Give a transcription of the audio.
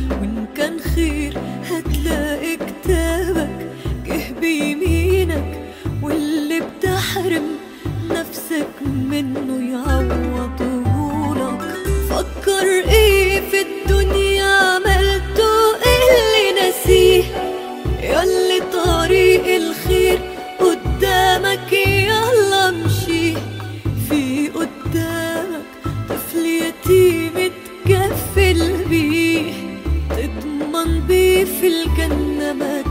وإن كان خير هتلاقي كتابك جه بيمينك واللي بتحرم نفسك منه يعوضهولك فكر ايه في الدنيا عملته ايه اللي نسيه ياللي طريق الخير قدامك يلا امشي في قدامك طفل يتيم اتكفل بيه تضمن بيه في الجنة ما